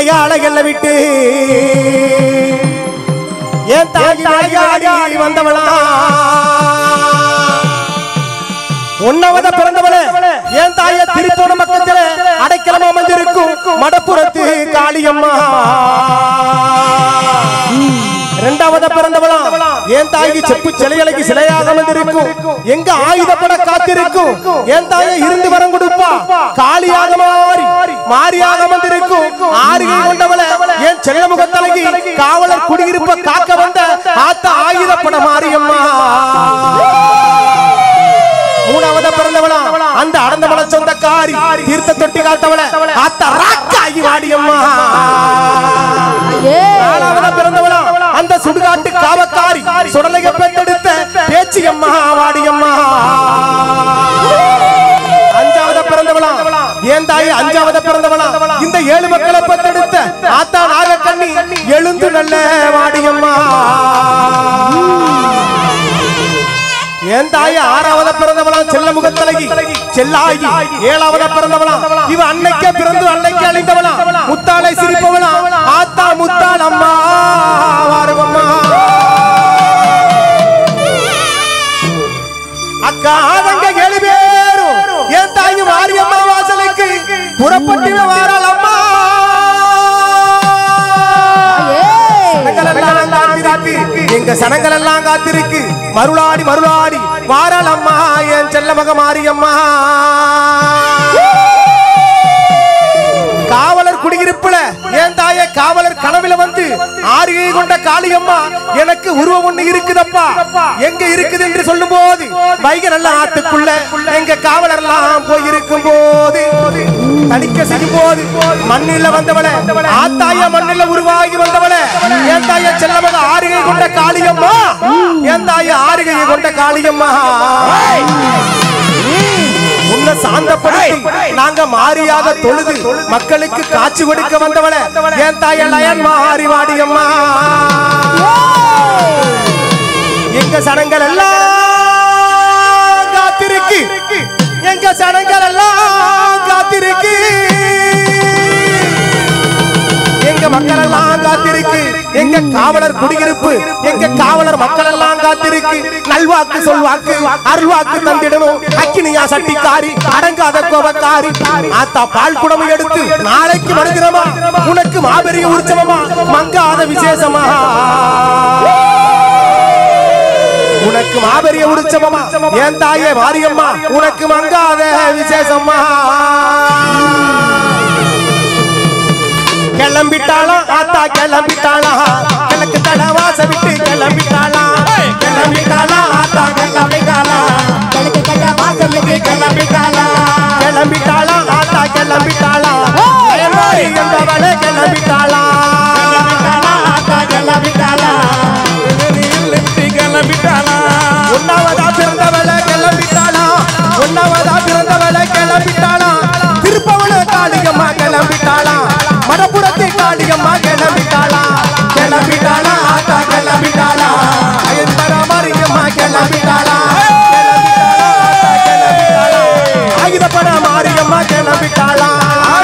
மலையாளகள்ல விட்டு ஏன் தாய் விளையாடி வந்தவளா உன்னவத பிறந்தவளே என் தாய திருப்போண பக்கத்திலே அடைக்கலம் அமர்ந்திருக்கும் மடப்புறத்து காளியம்மா இரண்டாவத பிறந்தவளா என் தாய்க்கு செப்பு சிலைகளுக்கு சிலையாக அமர்ந்திருக்கும் எங்க ஆயுதப்பட காத்திருக்கும் என் தாயை இருந்து வரம் கொடுப்பா காளியாக மாறி மாறியாக அமர்ந்திருக்கும் ஆறுகை கொண்டவள என் செல்ல முகத்தலகி காவலர் குடியிருப்ப காக்க வந்த ஆத்த ஆயுதப்பட மாரியம்மா மூணாவத பிறந்தவளா அந்த அடந்த மல சொந்தக்காரி தீர்த்த தொட்டி காத்தவள ஆத்த ராக்காயி வாடியம்மா நாலாவத பிறந்தவளா அந்த சுடுகாட்டு காவக்காரி சுடலைய பெற்றெடுத்த பேச்சியம்மா வாடியம்மா அஞ்சாவத பிறந்தவளா ஏன் தாய் அஞ்சாவத பிறந்தவளா இந்த ஏழு மக்களை பெற்றெடுத்த ஆத்தா நாகக்கண்ணி எழுந்து நல்ல வாடியம்மா என் தாய் ஆறாவத பிறந்தவளாம் செல்ல முகத்தலகி செல்லாகி ஏழாவத பிறந்தவளாம் இவ அன்னைக்கே பிறந்து அன்னைக்கே அழிந்தவளாம் முத்தாளை சிரிப்பவளாம் ஆத்தா முத்தாள் அம்மா வாருவம்மா அக்கா அவங்க ஏழு பேரும் என் தாய் மாரியம்மா வாசலுக்கு புறப்பட்டு வாராள் அம்மா சனங்கள் எல்லாம் காத்திருக்கு எங்க சனங்கள் எல்லாம் காத்திருக்கு மருளாடி மருளாடி வாராள் அம்மா என் செல்ல மக மாரியம்மா காவலர் குடியிருப்புல என் தாய காவலர் கனவுல வந்து ஆறுகை கொண்ட காளியம்மா எனக்கு உருவம் ஒண்ணு இருக்குதப்பா எங்க இருக்குது என்று சொல்லும் போது வைக நல்ல ஆத்துக்குள்ள எங்க காவலர் எல்லாம் போய் இருக்கும் போது தணிக்க செய்யும் போது மண்ணில வந்தவள ஆத்தாய மண்ணில உருவாகி வந்தவள என் தாய செல்லமக ஆறுகை கொண்ட காளியம்மா என் தாய ஆறுகை கொண்ட காளியம்மா உன்னை சாந்தப்படுத்தி நாங்க மாறியாக தொழுது மக்களுக்கு காட்சி கொடுக்க வந்தவள என் தாய லயன் மாறி வாடியம்மா எங்க சனங்கள் எல்லாம் காத்திருக்கு எங்க சனங்கள் எல்லாம் காத்திருக்கு எங்க மக்கள் எல்லாம் காத்திருக்கு எங்க காவலர் குடியிருப்பு எங்க காவலர் மக்கள் எல்லாம் காத்திருக்கு நல்வாக்கு சொல்வாக்கு அருள்வாக்கு தந்திடணும் அக்கினியா சட்டிக்காரி அடங்காத கோபக்காரி ஆத்தா பால் குடமை எடுத்து நாளைக்கு வருகிறமா உனக்கு மாபெரிய உற்சவமா மங்காத விசேஷமா உனக்கு மாபெரிய உற்சவமா என் தாயே மாரியம்மா உனக்கு மங்காத விசேஷமா கிளம்பிட்டாளாம் ஆத்தா கிளம்பிட்டாளாம் கிழக்கு தடவாச விட்டு கிளம்பிட்டாளாம் கிளம்பிட்டாளாம் ஆத்தா கிளம்பிட்டாளாம் கிழக்கு கட்ட வாசலுக்கு கிளம்பிட்டாளாம் கிளம்பிட்டாளாம் ஆத்தா கிளம்பிட்டாளாம் பயன்மாரி என்பவளே கிளம்பிட்டாளாம் கிளம்பிட்டாளாம் ஆத்தா கிளம்பிட்டாளாம் ஒன்னாவதா பிறந்தவளை கிளம்பிட்டாளா ஒன்னாவதா பிறந்தவளை கிளம்பிட்டாளா திருப்பவள காளியம்மா கிளம்பிட்டாளா மடப்புறத்து காளியம்மா கிளம்பிட்டாளா கிளம்பிட்டாளா ஆத்தா கிளம்பிட்டாளா அயன்பர மாரியம்மா கிளம்பிட்டாளா ஆயுதப்பட மாரியம்மா கிளம்பிட்டாளா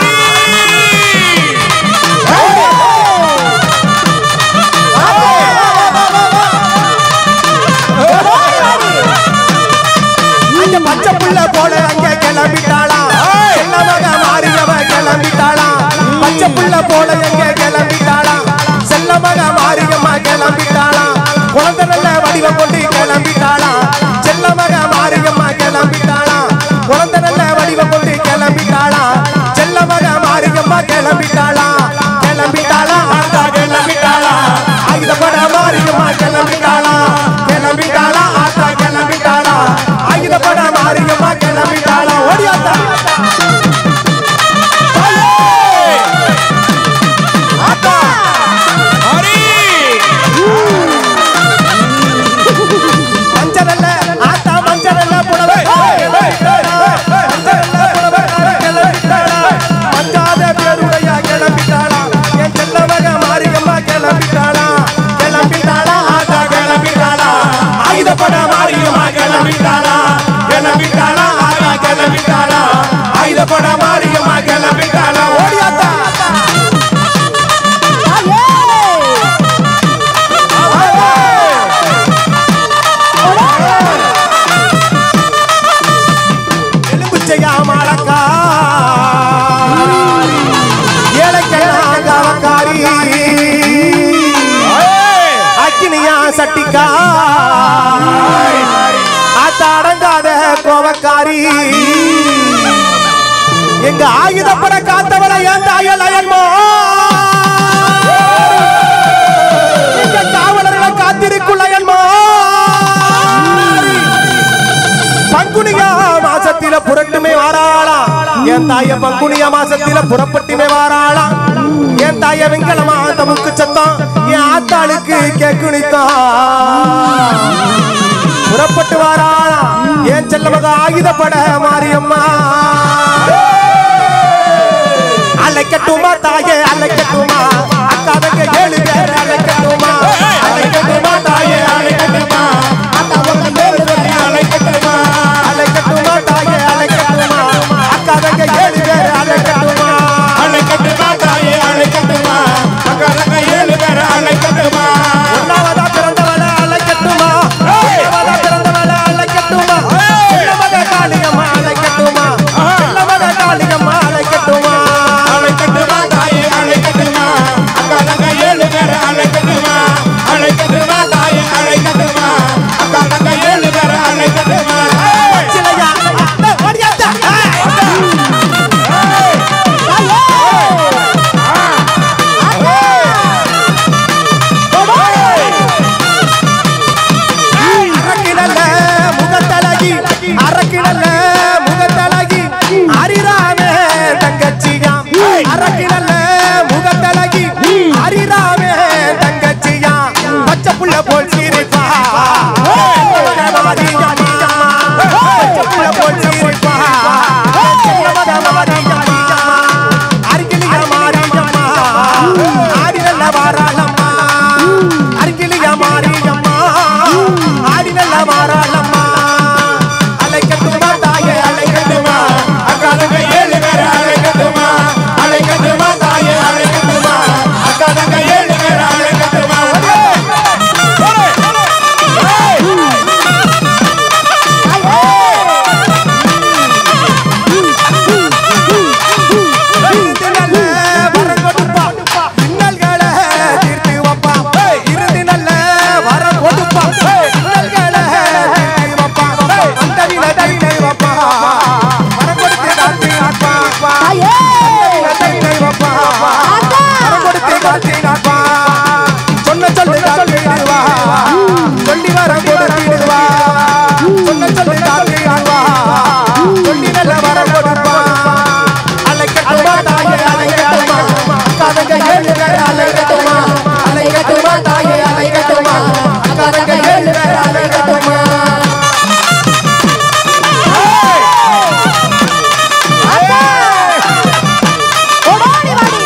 அங்க பச்சை புள்ள போல அங்க கிளம்பிட்டாளா செல்லமக மாறியவ கிளம்பிட்டாளா பச்சை புள்ள போல எங்க கிளம்பிட்டாளா செல்லமக மாரியம்மா கிளம்பிட்டாளா குழந்தை நல்ல வடிவம் கொண்டு கிளம்பிட்டாளா செல்லமக மாரியம்மா கிளம்பிட்டாளா குழந்தை நல்ல வடிவம் கொண்டு கிளம்பிட்டாளா செல்லமக மாரியம்மா கிளம்பிட்டாளா கிளம்பிட்டாளா ஆத்தா கிளம்பிட்டாளா ஆயுதப்பட மாரியம்மா கிளம்பிட்டாளா கிளம்பிட்டாளா ஆத்தா கிளம்பிட்டாளா ஆயுதப்பட மாரியம்மா கிளம்பிட்டாளா ஓடியாத்தா ஆத்தா கோபக்காரி எங்க ஆயுதப்பட காத்தவளை என் தாயல் அயல்மோ எங்க காவலர்களை காத்திருக்குள்ள அயல்மோ பங்குனியா மாசத்தில புரட்டுமே வாராளா என் தாய பங்குனியா மாசத்தில புறப்பட்டுமே வாராளா என் தாய வெங்கலமா தமுக்கு சத்தம் என் ஆத்தாளுக்கு கேக்குனித்தான் புறப்பட்டு வாராளா என் செல்லமக ஆயுதப்பட மாரியம்மா அழைக்கட்டுமா தாயே அழைக்கட்டுமா அக்காதங்க ஏழு பேர் அழைக்கட்டுமா அழைக்கட்டுமா தாயே அழைக்கட்டுமா அக்கா உங்க ஏழு பேர் அழைக்கட்டுமா அழைக்கட்டுமா தாயே அழைக்கட்டுமா அக்காதங்க ஏழு பேர் அழைக்கட்டுமா அழைக்கட்டுமா தாயே அழைக்கட்டுமா அக்கறங்க ஏழு பேர அழைக்கட்டுமா ஒன்னாவதா பிறந்தவள அழைக்கட்டுமா ஒன்னாவதா பிறந்தவள அழைக்கட்டுமா செல்லமக காளியம்மா அழைக்கட்டுமா செல்லமக காளியம்மா அழைக்கட்டுமா அழைக்கட்டுமா தாயே அழைக்கட்டுமா அக்கறங்க ஏழு பேர அழைக்கட்டுமா அழைக்கட்டுமா தாயே அழைக்கட்டுமா அக்கறங்க ஏழு பேர அழைக்கட்டுமா சிலையா அத்தை, ஓடியாத்தா. அரக்கிடல்ல முகத்தழகி அரக்கிடல்ல முகத்தழகி அரிராமே தங்கச்சியாம் அரக்கிடல்ல முகத்தழகி அரிராமே தங்கச்சியாம் பச்சை புள்ள போல் சிரிப்பா மாரியம்மா பச்சை புள்ள போல் சிரிப்பா மாரியம்மா அருகிலிய மாரியம்மா ஆடி நல்ல வாராளம்மா அருகிலிய மாரியம்மா ஆடி நல்ல வாராளம்மா அழைக்கட்டுமா தாயே அழைக்கட்டுமா அக்கறங்க ஏழு பேர அழைக்கட்டுமா அழைக்கட்டுமா தாயே அழைக்கட்டுமா அக்கறங்க ஏழு பேர அழைக்கட்டுமா இருந்து நல்ல வரம் கொடுப்பா இன்னல்களை தீர்த்து வைப்பா இருந்து நல்ல வரம் கொடுப்பா இன்னல்களை தீர்த்து வைப்பா அந்த வில தைனை வைப்பா வரம் கொடுத்து காத்து நாட்பா தாயே தைனை வைப்பா அக்கா வரம் கொடுத்து காத்து நாட்பா சொன்ன சொல்லு காத்திடுவா சொல்லி வரம் கொடுத்திடுவா சொன்ன சொல்லு காத்திடுவா சொல்லி நல்ல வரம் கொடுப்பா அழைக்கட்டுமா தாயே அழைக்கட்டுமா அக்காதங்க ஏழு பேர் அழைக்கட்டுமா அழைக்கட்டுமா தாயே அழைக்கட்டுமா அக்காதங்க ஏழு பேர் அழைக்கட்டுமா ஓடி வாடி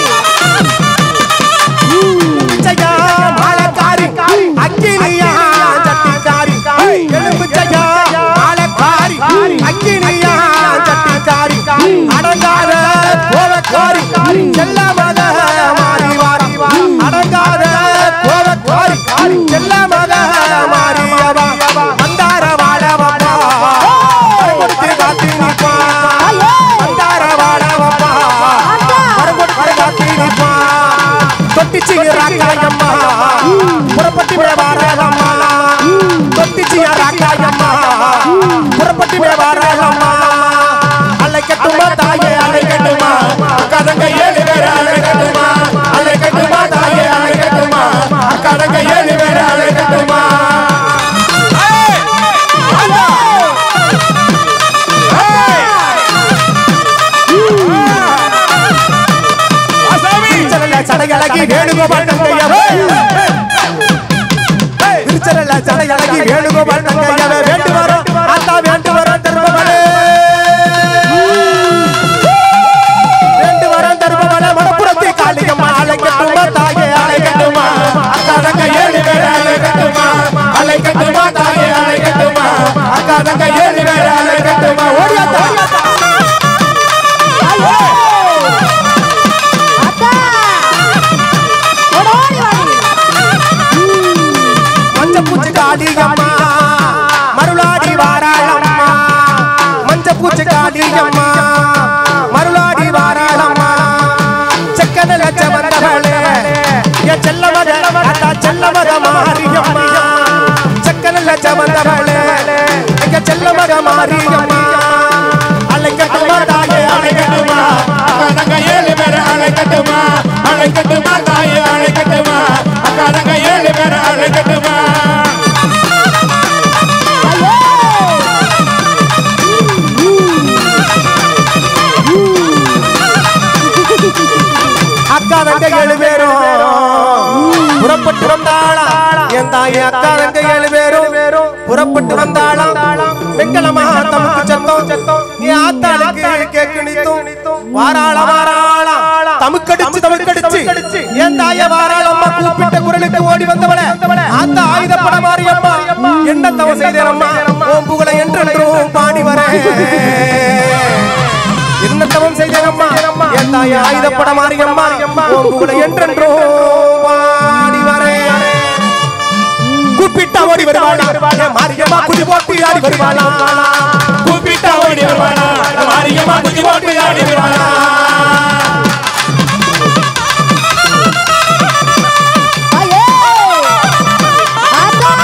எலும்புச்சையா மாலக்காரி அக்கினியா சட்டிக்காரி எலும்புச்சையா மாலக்காரி அக்கினியா சட்டிக்காரி அடங்காத கோவக்காரி செல்லமத மாறி வாரி அடங்காத கோவக்காரி செல்லமத மாறியவா மந்தார வாழவா கொடுத்து காத்து நிற்பா மந்தார வாழவா வரம் கொடுத்து காத்து நிற்பா தொட்டிச்சு ராக்காயம்மா புறப்பட்டு வாராளம்மா தொட்டிச்சு ராக்காயம்மா புறப்பட்டு வாராளம்மா அழைக்கட்டுமா தாயே அழைக்கட்டுமா அக்கறங்க ஏழு பேர அழைக்கட்டுமா அழைக்கட்டுமா தாயே அழைக்கட்டுமா அக்கறங்க ஏழு பேர அழைக்கட்டுமா திருச்சரல சடையழகி வேணுகோபால் தங்கையவே திருச்சரல சடையழகி வேணுகோபால் தங்கையவே வேண்டு வரோம் அத்தா வேண்டு வரோம் தருபவனே வேண்டு வரோம் தருபவனே மணப்புறத்தை காளியம்மா அழைக்கட்டுமா தாயே அழைக்கட்டுமா அக்கறங்க ஏழு பேர அழைக்கட்டுமா அழைக்கட்டுமா தாயே அழைக்கட்டுமா அக்கறங்க ஏழு பேர அழைக்கட்டுமா ஓடியாத்தா அக்கா ஓடி வாடி மஞ்ச பூச்சி காளியம்மா மருளாடி வாராளம்மா மஞ்ச பூச்சி காளியம்மா மருளாடி வாராளம்மா செக்கன லட்ச வந்தவளே என் செல்ல மக அத்தா செல்ல மக மாரியம்மா செக்கன லட்ச வந்தவளே எங்க செல்ல மக மாரியம்மா அழைக்கட்டுமா அழைக்கட்டுமா தாயே அழைக்கட்டுமா அக்கா தங்க ஏழு பேரை அழைக்கட்டுமா ஐயே அக்கா தங்க ஏழு பேரும் புறப்பட்டு வந்தாளா என் தாய் அக்கா தங்க ஏழு பேரும் புறப்பட்டு வந்தாளா வெங்கலமா தமக்கு சத்தம் சத்தம் நீ ஆத்தாளுக்கு கேக்கு நித்தும் வாராள வாராளா தமுக்கடிச்சு தமுக்கடிச்சு என் தாய வாராள அம்மா கூப்பிட்ட குரலுக்கு ஓடி வந்தவளே ஆத்தா ஆயுதப்பட மாறியம்மா என்ன தவம் செய்தேனம்மா ஓம் புகழை என்றென்றும் பாடி வரேன் என்ன தவம் செய்தேனம்மா என் தாய் ஆயுதப்பட மாறியம்மா உன் புகழை என்றென்றோ பாடி வரேன் கூப்பிட்டா ஓடி வருவாளா என் மாரியம்மா குதி போட்டு ஆடி வருவாளா கூப்பிட்டா ஓடி வருவானா மாரியம்மா குதி போட்டு ஆடி வருவானா ஐயே ஆத்தா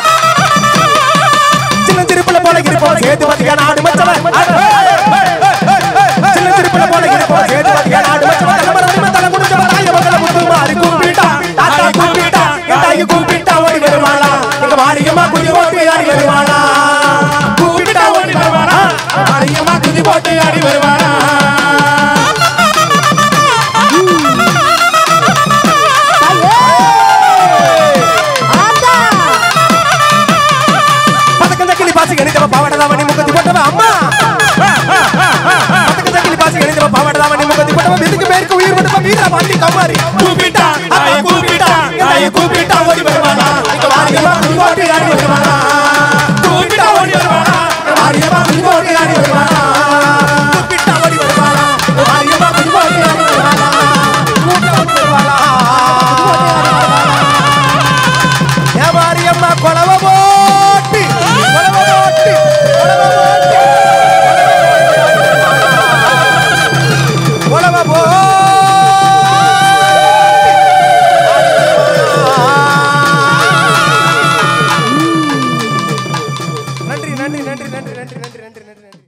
சின்ன திருப்புல போல இருப்போம் சேது மதிய நாடு மச்சவன் சின்ன திருப்புல போல இருப்போம் சேது மதிய நாடு மச்சவன் தலைமறை அடிமை தலை முடிஞ்சவன் தாய மகள முத்து மாறி கூப்பிட்டா தாத்தா கூப்பிட்டா என் தாய் கூப்பிட்டா ஓடி வருவாளா எங்க மாரியம்மா குதி போட்டு ஆடி வருவாளா கூப்பிட்டா ஓடி வருவானா மாரியம்மா குதி போட்டு ஆடி வருவானா ஆத்தா பதக்கம் தக்கிலி பாசி கணிதவ பாவடதா வண்டி முகத்தி போட்டவ அம்மா பதக்கம் தக்கிலி பாசி கணிதவ பாவடதா வண்டி முகத்தி போட்டவ இதுக்கு பேருக்கு உயிர் கொடுப்ப வீரா பாண்டி கம்மாரி கூப்பிட்டா தாயே கூப்பிட்டா தாயே கூப்பிட்டா ஓடி வருவானா எங்க மாரியம்மா குதி போட்டு ஆடி வருவாளா கூப்பிட்டா ஓடி வருவானா மாரியம்மா குதி போட்டு ஆடி வருவானா